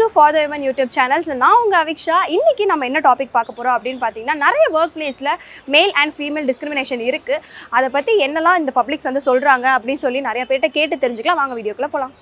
To for the women YouTube channels நான் உங்கள் அவிக்ஷா இன்னைக்கு நம்ம என்ன டாபிக் பார்க்க போகிறோம் அப்படின்னு பார்த்தீங்கன்னா நிறைய ஒர்க் பிளேஸில் மேல் அண்ட் ஃபீமேல் டிஸ்கிரிமினேஷன் இருக்குது அதை பற்றி என்னெல்லாம் இந்த பப்ளிக்ஸ் வந்து சொல்கிறாங்க அப்படின்னு சொல்லி நிறைய பேர்கிட்ட கேட்டு தெரிஞ்சுக்கலாம் வாங்க வீடியோக்குள்ளே போகலாம்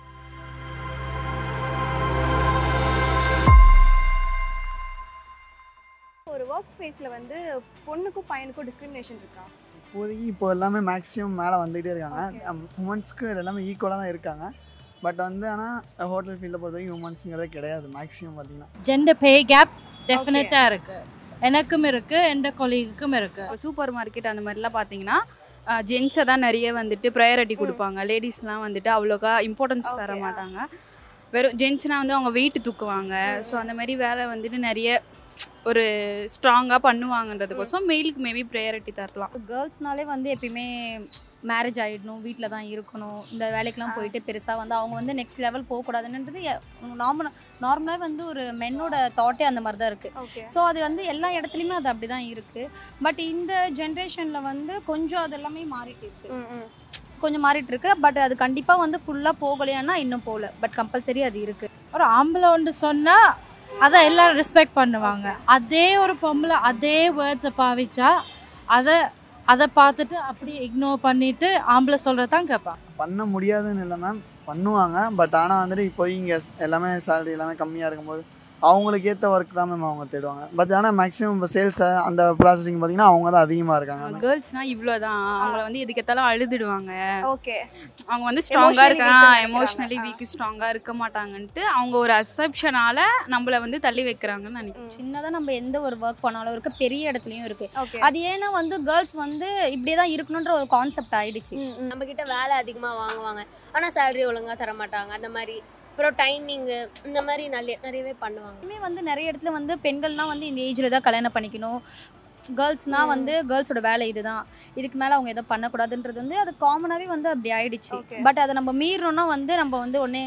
ஒரு ஒர்க் ஸ்பேஸில் வந்து பொண்ணுக்கும் பையனுக்கும் டிஸ்கிரிமினேஷன் இருக்கா இப்போதைக்கு இப்போ எல்லாமே மேக்ஸிமம் மேலே வந்துகிட்டே இருக்காங்க உமன்ஸ்க்கு எல்லாமே ஈக்குவலாக தான் இருக்காங்க பட் வந்து ஆனால் ஹோட்டல் ஃபீல்டில் பொறுத்த வரைக்கும் உமன்ஸுங்கிறதே கிடையாது மேக்ஸிமம் பார்த்தீங்கன்னா ஜெண்டர் பே கேப் டெஃபினட்டாக இருக்கு எனக்கும் இருக்கு எந்த கொலீகுக்கும் இருக்கு இப்போ சூப்பர் மார்க்கெட் அந்த மாதிரிலாம் பார்த்தீங்கன்னா ஜென்ஸை தான் நிறைய வந்துட்டு ப்ரையாரிட்டி கொடுப்பாங்க லேடிஸ்லாம் வந்துட்டு அவ்வளோக்கா இம்பார்ட்டன்ஸ் தர Okay. மாட்டாங்க வெறும் ஜென்ஸ்னால் வந்து அவங்க வெயிட் தூக்குவாங்க ஸோ அந்த மாதிரி வேலை வந்துட்டு நிறைய ஒரு ஸ்ட்ராங்காக பண்ணுவாங்கன்றதுக்கோசம் மெயிலுக்கு மேபி ப்ரையாரிட்டி தரலாம் கேர்ள்ஸ்னாலே வந்து எப்பயுமே மேரேஜ் ஆகிடணும் வீட்டில் தான் இருக்கணும் இந்த வேலைக்கெலாம் போயிட்டு பெருசாக வந்து அவங்க வந்து நெக்ஸ்ட் லெவல் போகக்கூடாதுன்றது நார்மல் நார்மலாக வந்து ஒரு மென்னோட தாட்டே அந்த மாதிரி தான் இருக்குது ஓகே ஸோ அது வந்து எல்லா இடத்துலையுமே அது அப்படி தான் இருக்குது பட் இந்த ஜென்ரேஷனில் வந்து கொஞ்சம் அது எல்லாமே மாறிட்டு இருக்கு ம் ம் கொஞ்சம் மாறிட்டு இருக்கு பட் அது கண்டிப்பாக வந்து ஃபுல்லாக போகலையானா இன்னும் போகல பட் கம்பல்சரி அது இருக்குது ஒரு ஆம்பளை ஒன்று சொன்னா அதை எல்லாரும் ரெஸ்பெக்ட் பண்ணுவாங்க அதே ஒரு பொம்பளை அதே வேர்ட்ஸை பாவிச்சா அதை அதை பார்த்துட்டு அப்படியே இக்னோர் பண்ணிட்டு ஆம்பளை சொல்கிறது தான் கேட்பாங்க பண்ண முடியாதுன்னு இல்லை மேம் பண்ணுவாங்க பட் ஆனால் வந்துட்டு இப்போ இங்கே எல்லாமே சேலரி எல்லாமே கம்மியாக இருக்கும்போது அவங்களுக்கு ஏற்ற ஒர்க் தான் மேம் அவங்க தேடுவாங்க பட் ஆனால் மேக்ஸிமம் இப்போ சேல்ஸ் அந்த ப்ராசஸிங் பார்த்தீங்கன்னா அவங்க தான் அதிகமாக இருக்காங்க கேர்ள்ஸ்னால் இவ்வளோ தான் அவங்கள வந்து எதுக்கெத்தாலும் அழுதுடுவாங்க ஓகே அவங்க வந்து ஸ்ட்ராங்காக Emotionally weak-ஆ இருக்காங்க நினைக்கிறாங்க. எமோஷ்னலி வீக் ஸ்ட்ராங்காக இருக்க மாட்டாங்கன்ட்டு அவங்க ஒரு அசப்ஷனால் நம்மளை வந்து தள்ளி வைக்கிறாங்கன்னு நினைக்கிறேன் சின்னதாக நம்ம எந்த ஒரு ஒர்க் பண்ணாலும் இருக்குது பெரிய இடத்துலையும் இருக்குது ஓகே அது ஏன்னா வந்து கேர்ள்ஸ் வந்து இப்படியே தான் இருக்கணுன்ற ஒரு கான்செப்ட் ஆயிடுச்சு நம்ம கிட்ட வேலை அதிகமாக வாங்குவாங்க ஆனால் சேலரி ஒழுங்காக தர மாட்டாங்க அந்த மாதிரி அப்புறம் டைமிங்கு இந்த மாதிரி நிறைய நிறையவே பண்ணுவாங்க எப்பவுமே வந்து நிறைய இடத்துல வந்து பெண்கள்லாம் வந்து இந்த ஏஜில் தான் கல்யாணம் பண்ணிக்கணும் கேர்ள்ஸ்னால் வந்து கேர்ள்ஸோட வேலை இதுதான் இதுக்கு மேலே அவங்க எதுவும் பண்ணக்கூடாதுன்றது வந்து அது காமனாகவே வந்து அப்படி ஆயிடுச்சு Okay. பட் அதை நம்ம மீறணும்னா வந்து நம்ம வந்து ஒன்றே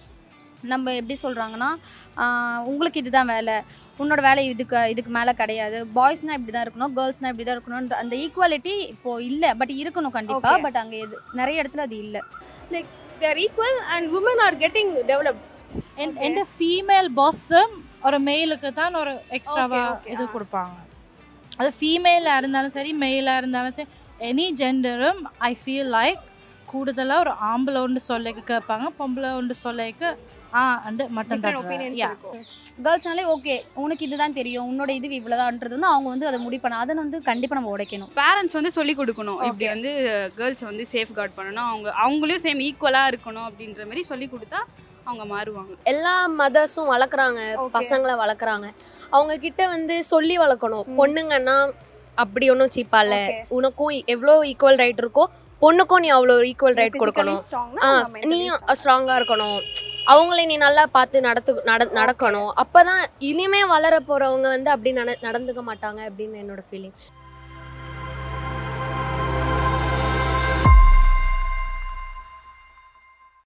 நம்ம எப்படி சொல்கிறாங்கன்னா உங்களுக்கு இதுதான் வேலை உன்னோட வேலை இதுக்கு இதுக்கு மேலே கிடையாது பாய்ஸ்னால் இப்படி தான் இருக்கணும் கேர்ள்ஸ்னால் இப்படி தான் இருக்கணும்ன்ற அந்த ஈக்குவாலிட்டி இப்போது இல்லை பட் இருக்கணும் கண்டிப்பாக Okay. பட் அங்கே எது நிறைய இடத்துல அது இல்லை they are equal and women are getting developed என் எந்த ஃபீமேல் பாஸும் ஒரு மெயிலுக்கு தான் ஒரு எக்ஸ்ட்ராவா Okay, okay, இது ஆ. கொடுப்பாங்க அது ஃபீமேலாக இருந்தாலும் சரி மெயிலாக இருந்தாலும் சரி எனி ஜெண்டரும் ஐ ஃபீல் லைக் கூடுதலாக ஒரு ஆம்பளை ஒன்று சொல்லிக்க கேட்பாங்க பொம்பளை ஒன்று சொல்லிக்க ஆ அண்டு மட்டன் Different தட்டுவேன் opinions யா இருக்கும். கேர்ள்ஸ்னாலே ஓகே உனக்கு இதுதான் தெரியும் உன்னோட இது இவ்வளோதான்றது வந்து அவங்க வந்து அதை முடிவு பண்ண அதை வந்து கண்டிப்பாக நம்ம உடைக்கணும் பேரண்ட்ஸ் வந்து சொல்லி கொடுக்கணும் இப்படி வந்து கேர்ள்ஸை வந்து சேஃப் கார்ட் பண்ணணும் அவங்க அவங்களையும் சேம் ஈக்குவலாக இருக்கணும் அப்படின்ற மாதிரி சொல்லி கொடுத்தா அவங்க மாறுவாங்க எல்லா மதர்ஸும் வளர்க்குறாங்க Okay. பசங்களை வளர்க்குறாங்க அவங்க கிட்ட வந்து சொல்லி வளர்க்கணும் பொண்ணுங்கன்னா அப்படி ஒன்றும் சீப்பா இல்லை Okay. உனக்கும் எவ்வளோ ஈக்குவல் ரைட் இருக்கோ பொண்ணுக்கும் நீ அவ்வளோ ஈக்குவல் ரைட் Physically கொடுக்கணும் strong னா ஆ நம்ம mentally நீயும் strong. ஸ்ட்ராங்காக இருக்கணும் அவங்கள நீ நல்லா பார்த்து நடத்து நட நடக்கணும் அப்பதான் இனிமே வளர போறவங்க வந்து அப்படி நட நடந்துக்க மாட்டாங்க அப்படின்னு என்னோட ஃபீலிங்